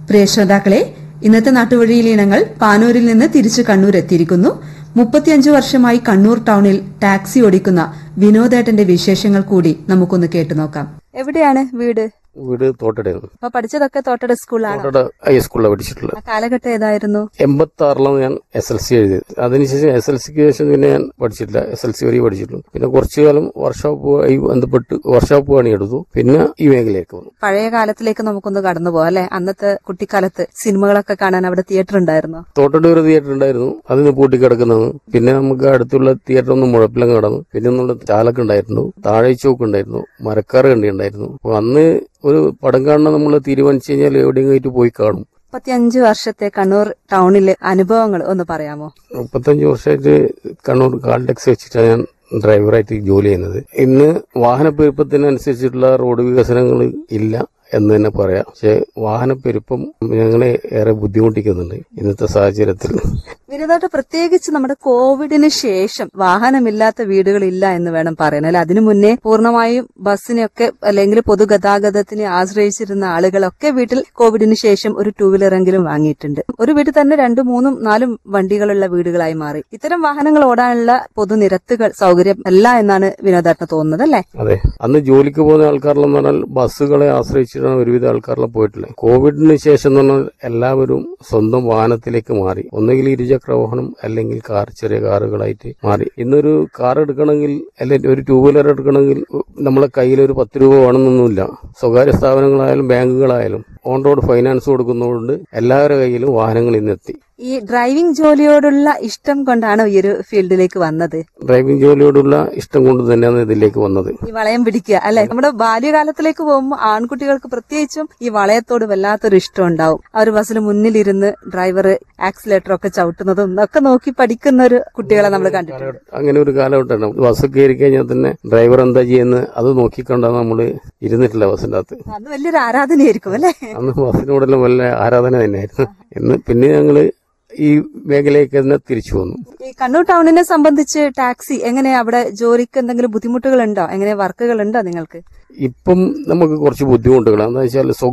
പ്രിയ ശ്രോതാക്കളെ ഇന്നത്തെ നാട്ടുവഴിയിൽ ഇനങ്ങൾ പാനൂരിൽ നിന്ന് തിരിച്ചു കണ്ണൂർ എത്തിയിരിക്കുന്നു മുപ്പത്തിയഞ്ചു വർഷമായി കണ്ണൂർ ടൗണിൽ ടാക്സി ഓടിക്കുന്ന വിനോദേട്ടന്റെ വിശേഷങ്ങൾ കൂടി നമുക്കൊന്ന് കേട്ടുനോക്കാം എവിടെയാണ് വീട് വീട് തോട്ടടയാണ് അപ്പൊ പഠിച്ചതൊക്കെ തോട്ടട സ്കൂളാണ് തോട്ടട ഹൈസ്കൂളിലാണ് പഠിച്ചിട്ടുള്ളത് ആ കാലഘട്ടം ഏതായിരുന്നു എൺപത്തി ആറിലാണ് ഞാൻ എസ് എൽ സി എഴുതിയത് അതിനുശേഷം എസ് എൽ സിക്ക് ശേഷം പിന്നെ ഞാൻ പഠിച്ചിട്ടില്ല എസ് എൽ സി വരെ പഠിച്ചിട്ടുള്ളൂ പിന്നെ കുറച്ചു കാലം വർഷോപ്പുമായി ബന്ധപ്പെട്ട് വർഷോപ്പ് പണിയെടുത്തു പിന്നെ ഈ മേഖലയിലേക്ക് വന്നു പഴയ കാലത്തിലേക്ക് നമുക്കൊന്ന് കടന്നു പോകാം അല്ലെ അന്നത്തെ കുട്ടിക്കാലത്ത് സിനിമകളൊക്കെ കാണാൻ അവിടെ തിയേറ്റർ ഉണ്ടായിരുന്നു തോട്ടട ഒരു തിയേറ്റർ ഉണ്ടായിരുന്നു അതിന് പൂട്ടിക്കിടക്കുന്നതാണ് പിന്നെ നമുക്ക് അടുത്തുള്ള തിയേറ്റർ ഒന്ന് മുഴപ്പിലം കടന്നു പിന്നെ ഒന്നുള്ള ചാലക്ക് ഉണ്ടായിരുന്നു താഴേച്ചോക്ക് ഉണ്ടായിരുന്നു മരക്കാറ് കണ്ടി ഉണ്ടായിരുന്നു അപ്പൊ അന്ന് ഒരു പടം കാണണം നമ്മൾ തീരുമാനിച്ചു കഴിഞ്ഞാൽ എവിടെയെങ്കിലും ആയിട്ട് പോയി കാണും മുപ്പത്തിയഞ്ച് വർഷത്തെ കണ്ണൂർ ടൗണിലെ അനുഭവങ്ങൾ ഒന്ന് പറയാമോ മുപ്പത്തഞ്ച് വർഷമായിട്ട് കണ്ണൂർ കാൾടെക്സ് വെച്ചിട്ടാണ് ഞാൻ ഡ്രൈവറായിട്ട് ജോലി ചെയ്യുന്നത് ഇന്ന് വാഹനപ്പെരുപ്പത്തിനനുസരിച്ചിട്ടുള്ള റോഡ് വികസനങ്ങൾ ഇല്ല എന്ന് തന്നെ പറയാം പക്ഷെ വാഹനപ്പെരുപ്പം ഞങ്ങളെ ഏറെ ബുദ്ധിമുട്ടിക്കുന്നുണ്ട് ഇന്നത്തെ സാഹചര്യത്തിൽ വിനോദായിട്ട് പ്രത്യേകിച്ച് നമ്മുടെ കോവിഡിന് ശേഷം വാഹനമില്ലാത്ത വീടുകളില്ല എന്ന് വേണം പറയാൻ അല്ലെ അതിനു മുന്നേ പൂർണ്ണമായും ബസ്സിനെയൊക്കെ അല്ലെങ്കിൽ പൊതുഗതാഗതത്തിനെ ആശ്രയിച്ചിരുന്ന ആളുകളൊക്കെ വീട്ടിൽ കോവിഡിന് ശേഷം ഒരു ടൂ വീലറെങ്കിലും വാങ്ങിയിട്ടുണ്ട് ഒരു വീട്ടിൽ തന്നെ രണ്ടും മൂന്നും നാലും വണ്ടികളുള്ള വീടുകളായി മാറി ഇത്തരം വാഹനങ്ങൾ ഓടാനുള്ള പൊതുനിരത്തുകൾ സൗകര്യം അല്ല എന്നാണ് വിനോദാട്ടിന് തോന്നുന്നത് അല്ലെ അതെ അന്ന് ജോലിക്ക് പോകുന്ന ആൾക്കാരെന്ന് പറഞ്ഞാൽ ബസ്സുകളെ ആശ്രയിച്ചിട്ടാണ് ഒരുവിധ ആൾക്കാരെല്ലാം പോയിട്ടുള്ളത് കോവിഡിന് ശേഷം എന്ന് പറഞ്ഞാൽ എല്ലാവരും സ്വന്തം വാഹനത്തിലേക്ക് മാറി ഒന്നുകിൽ ഇരുചക്ര വാഹനം അല്ലെങ്കിൽ കാർ ചെറിയ കാറുകളായിട്ട് മാറി ഇന്നൊരു കാർ എടുക്കണമെങ്കിൽ അല്ലെങ്കിൽ ഒരു ടൂ വീലർ എടുക്കണമെങ്കിൽ നമ്മളെ കയ്യിൽ ഒരു പത്ത് രൂപ വേണമെന്നൊന്നുമില്ല സ്വകാര്യ സ്ഥാപനങ്ങളായാലും ബാങ്കുകളായാലും ഓൺ റോഡ് ഫൈനാൻസ് കൊടുക്കുന്നതുകൊണ്ട് എല്ലാവരുടെ കയ്യിലും വാഹനങ്ങൾ ഇന്നെത്തി ഈ ഡ്രൈവിംഗ് ജോലിയോടുള്ള ഇഷ്ടം കൊണ്ടാണ് ഈ ഒരു ഫീൽഡിലേക്ക് വന്നത് ഡ്രൈവിംഗ് ജോലിയോടുള്ള ഇഷ്ടം കൊണ്ട് തന്നെയാണ് ഇതിലേക്ക് വന്നത് ഈ വളയം പിടിക്കുക അല്ലെ നമ്മുടെ ബാല്യകാലത്തിലേക്ക് പോകുമ്പോൾ ആൺകുട്ടികൾക്ക് പ്രത്യേകിച്ചും ഈ വളയത്തോട് വല്ലാത്തൊരു ഇഷ്ടം ഉണ്ടാവും ആ ഒരു ബസ്സിൽ മുന്നിലിരുന്ന് ഡ്രൈവർ ആക്സിലേറ്റർ ഒക്കെ ചവിട്ടുന്നതും ഒക്കെ നോക്കി പഠിക്കുന്ന ഒരു കുട്ടികളെ നമ്മൾ കണ്ടിട്ടുണ്ട് അങ്ങനെ ഒരു കാലഘട്ടമാണ് ബസ് കയറി കഴിഞ്ഞാൽ തന്നെ ഡ്രൈവർ എന്താ ചെയ്യുന്നത് അത് നോക്കിക്കൊണ്ടാണ് നമ്മൾ ഇരുന്നിട്ടില്ല ബസ്സിന്റെ അകത്ത് അന്ന് വലിയൊരു ആരാധനയായിരിക്കും അല്ലെ അന്ന് ബസ്സിനോടെല്ലാം വല്ല ആരാധന തന്നെയായിരുന്നു ഇന്ന് പിന്നെ ഞങ്ങള് ഈ മേഖലയ്ക്ക് തന്നെ തിരിച്ചു വന്നു ഈ കണ്ണൂർ ടൗണിനെ സംബന്ധിച്ച് ടാക്സി എങ്ങനെ അവിടെ ജോലിക്ക് എന്തെങ്കിലും ബുദ്ധിമുട്ടുകൾ ഉണ്ടോ എങ്ങനെ വർക്കുകൾ ഉണ്ടോ നിങ്ങൾക്ക് ഇപ്പം നമുക്ക് കുറച്ച് ബുദ്ധിമുട്ടുകളാണ് എന്താ വെച്ചാൽ